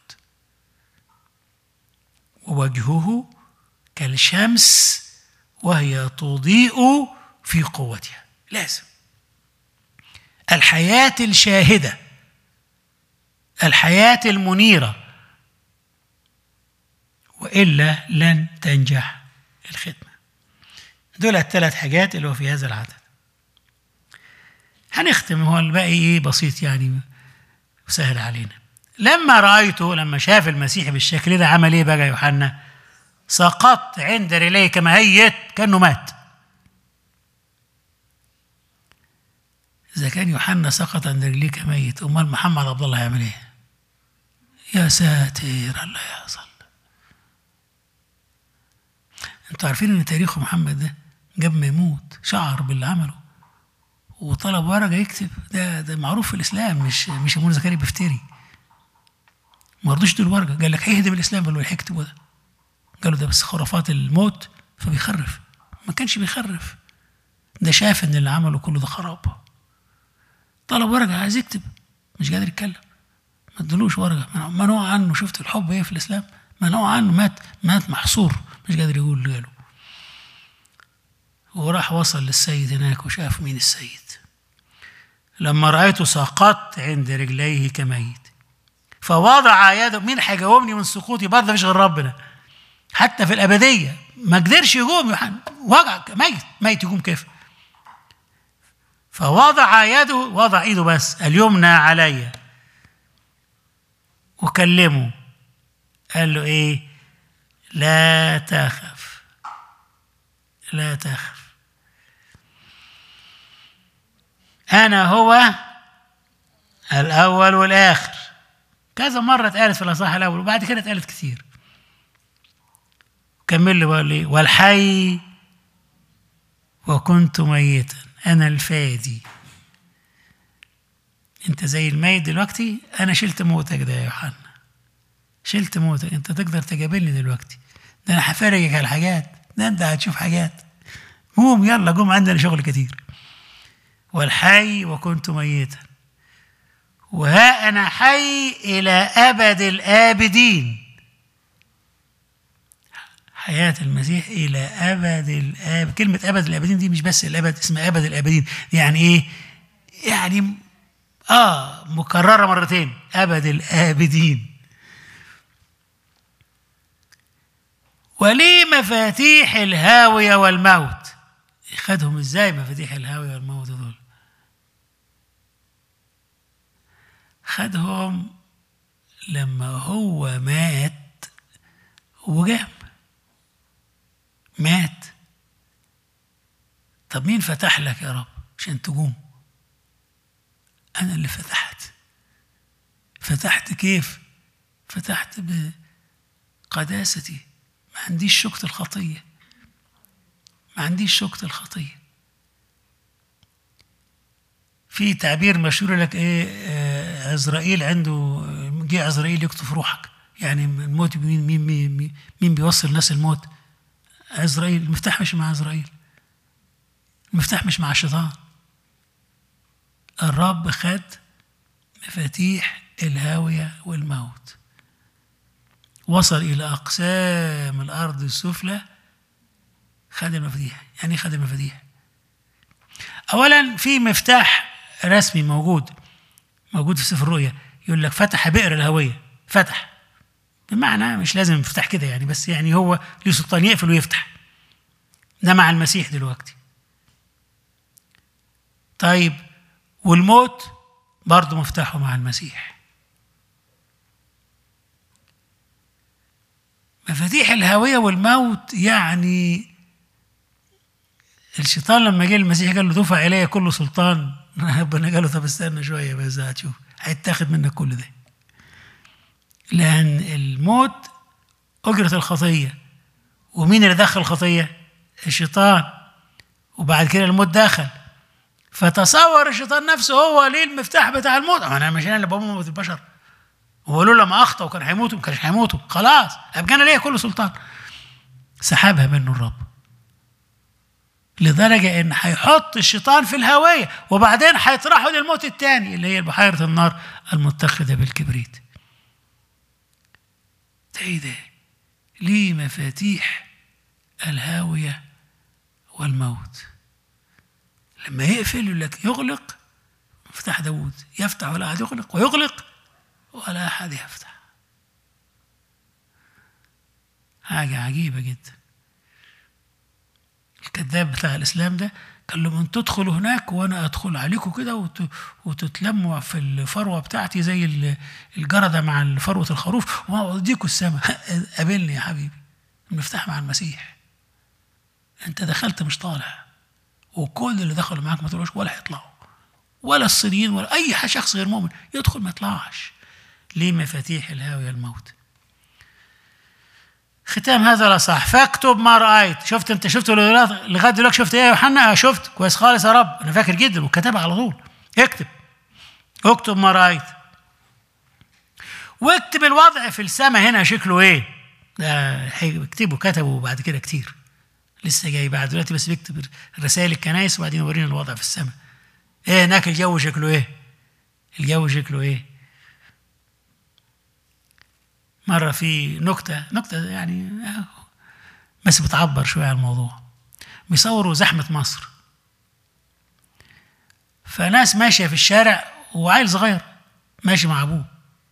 ووجهه كالشمس وهي تضيء في قوتها لازم الحياة الشاهدة الحياة المنيرة وإلا لن تنجح الخدمة دول الثلاث حاجات اللي هو في هذا العدد هنختم هو الباقي ايه بسيط يعني وسهل علينا لما رأيته لما شاف المسيح بالشكل ده عمل ايه بقى يوحنا سقط عند رجليه كما هيت كأنه مات إذا كان يوحنا سقط عند رجليه كميت أمال محمد عبد الله هيعمل إيه؟ يا ساتر الله يحصل انتوا عارفين ان تاريخ محمد ده قبل ما يموت شعر باللي عمله وطلب ورقه يكتب ده ده معروف في الاسلام مش مش ابونا زكريا بيفتري ما رضوش يدوا الورقه قال لك هيهدم الاسلام قالوا هيكتبوا ده قالوا ده بس خرافات الموت فبيخرف ما كانش بيخرف ده شاف ان اللي عمله كله ده خراب طلب ورقه عايز يكتب مش قادر يتكلم ما ادلوش ورقه منوع عنه شفت الحب ايه في الاسلام منوع عنه مات مات محصور مش قادر يقول اللي قاله وراح وصل للسيد هناك وشاف مين السيد لما رأيته سقطت عند رجليه كميت فوضع يده مين هيجاوبني من سقوطي برضه مش غير ربنا حتى في الأبدية ما قدرش يقوم يوحنا وجع ميت ميت يقوم كيف فوضع يده وضع ايده بس اليمنى علي وكلمه قال له ايه لا تخف لا تخف أنا هو الأول والآخر كذا مرة اتقالت في الأصحاح الأول وبعد كده اتقالت كتير كمل لي بقول لي والحي وكنت ميتا أنا الفادي أنت زي الميت دلوقتي أنا شلت موتك ده يا يوحنا شلت موتك أنت تقدر تقابلني دلوقتي ده أنا هفرجك على حاجات ده أنت هتشوف حاجات قوم يلا قوم عندنا شغل كتير والحي وكنت ميتا وها أنا حي إلى أبد الآبدين حياة المسيح إلى أبد الآب كلمة أبد الآبدين دي مش بس الأبد اسمها أبد الآبدين يعني إيه؟ يعني آه مكررة مرتين أبد الآبدين وليه مفاتيح الهاوية والموت خدهم ازاي مفاتيح الهاوية والموت دول خدهم لما هو مات وجام مات طب مين فتح لك يا رب عشان تقوم انا اللي فتحت فتحت كيف فتحت بقداستي ما عنديش شوكة الخطية ما عنديش شوكة الخطية في تعبير مشهور لك ايه آه عزرائيل عنده جه عزرائيل يكتب روحك يعني الموت مين مين مين, مين بيوصل الناس الموت عزرائيل المفتاح مش مع عزرائيل المفتاح مش مع الشيطان الرب خد مفاتيح الهاوية والموت وصل إلى أقسام الأرض السفلى خد المفاتيح يعني خد المفاتيح أولا في مفتاح رسمي موجود موجود في سفر الرؤيا يقول لك فتح بئر الهوية فتح بمعنى مش لازم مفتاح كده يعني بس يعني هو ليه سلطان يقفل ويفتح ده مع المسيح دلوقتي طيب والموت برضه مفتاحه مع المسيح مفاتيح الهوية والموت يعني الشيطان لما جه المسيح قال له دفع إلي كل سلطان ربنا قال له طب استنى شوية بس هتشوف هيتاخد منك كل ده لأن الموت أجرة الخطية ومين اللي دخل الخطية؟ الشيطان وبعد كده الموت دخل فتصور الشيطان نفسه هو ليه المفتاح بتاع الموت انا مش انا اللي بموت البشر هو لولا ما اخطا وكان هيموتوا ما كانش هيموتوا خلاص ابقى انا ليا كل سلطان سحبها منه الرب لدرجة إن هيحط الشيطان في الهوية وبعدين هيطرحه للموت الثاني اللي هي بحيرة النار المتخذة بالكبريت. ده إيه ده؟ ليه مفاتيح الهاوية والموت. لما يقفل يقول لك يغلق مفتاح داوود يفتح ولا أحد يغلق ويغلق ولا أحد يفتح. حاجة عجيبة جدا. الكذاب بتاع الاسلام ده قال لهم انتوا تدخلوا هناك وانا ادخل عليكم كده وت... وتتلموا في الفروه بتاعتي زي الجرده مع فروه الخروف واوديكم السماء قابلني يا حبيبي المفتاح مع المسيح انت دخلت مش طالع وكل اللي دخلوا معاك ما طلعوش ولا هيطلعوا ولا الصينيين ولا اي شخص غير مؤمن يدخل ما يطلعش ليه مفاتيح الهاويه الموت ختام هذا الاصح فاكتب ما رايت شفت انت شفت لغايه دلوقتي شفت ايه يا يوحنا شفت كويس خالص يا رب انا فاكر جدا وكتبها على طول اكتب اكتب ما رايت واكتب الوضع في السماء هنا شكله ايه ده اكتبه كتبه بعد كده كتير لسه جاي بعد دلوقتي بس بيكتب رسائل الكنائس وبعدين يورينا الوضع في السماء ايه هناك الجو شكله ايه الجو شكله ايه مرة في نكتة نكتة يعني بس بتعبر شوية عن الموضوع بيصوروا زحمة مصر فناس ماشية في الشارع وعيل صغير ماشي مع أبوه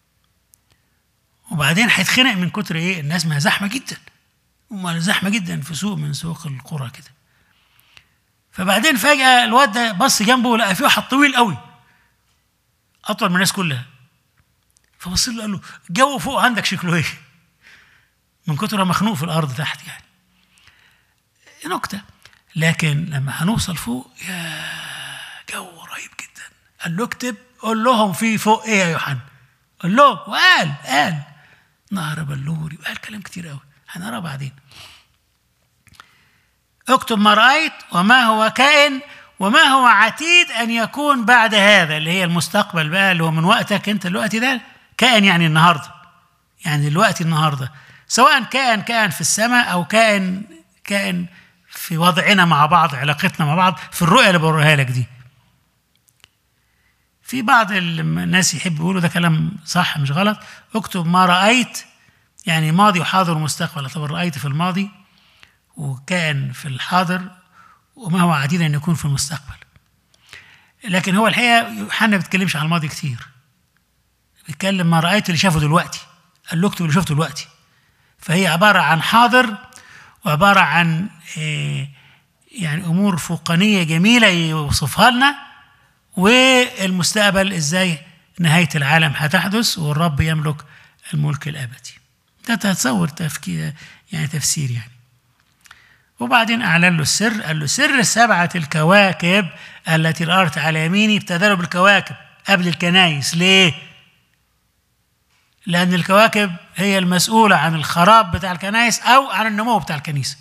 وبعدين هيتخنق من كتر إيه الناس ما زحمة جدا زحمة جدا في سوق من سوق القرى كده فبعدين فجأة الواد ده بص جنبه لقى فيه واحد طويل قوي أطول من الناس كلها فبص له قال له الجو فوق عندك شكله ايه؟ من كتر مخنوق في الارض تحت يعني. نكته لكن لما هنوصل فوق يا جو رهيب جدا قال له اكتب قول لهم في فوق ايه يا يوحنا؟ قال له وقال قال نهر بلوري وقال كلام كتير قوي هنرى بعدين اكتب ما رايت وما هو كائن وما هو عتيد ان يكون بعد هذا اللي هي المستقبل بقى اللي هو من وقتك انت الوقت ده كائن يعني النهارده يعني الوقت النهارده سواء كائن كائن في السماء او كائن كائن في وضعنا مع بعض علاقتنا مع بعض في الرؤيه اللي بوريها لك دي في بعض الناس يحب يقولوا ده كلام صح مش غلط اكتب ما رايت يعني ماضي وحاضر ومستقبل طب رايت في الماضي وكان في الحاضر وما هو عديد أن يكون في المستقبل لكن هو الحقيقة يوحنا ما بيتكلمش عن الماضي كتير بيتكلم ما رأيت اللي شافه دلوقتي قال له اكتب اللي شفته دلوقتي فهي عبارة عن حاضر وعبارة عن إيه يعني أمور فوقانية جميلة يوصفها لنا والمستقبل إزاي نهاية العالم هتحدث والرب يملك الملك الأبدي ده تتصور تفكير يعني تفسير يعني وبعدين أعلن له السر قال له سر سبعة الكواكب التي رأت على يميني ابتدأوا بالكواكب قبل الكنايس ليه؟ لأن الكواكب هي المسؤولة عن الخراب بتاع الكنائس أو عن النمو بتاع الكنيسة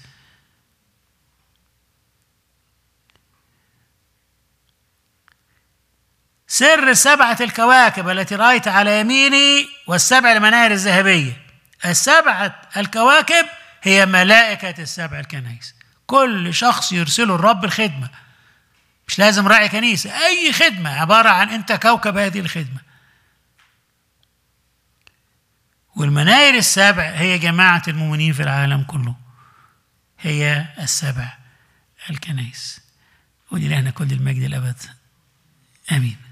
سر سبعة الكواكب التي رأيت على يميني والسبع المناير الذهبية السبعة الكواكب هي ملائكة السبع الكنائس كل شخص يرسله الرب الخدمة مش لازم راعي كنيسة أي خدمة عبارة عن أنت كوكب هذه الخدمة والمناير السبع هي جماعة المؤمنين في العالم كله هي السبع الكنائس ولله كل المجد الأبد آمين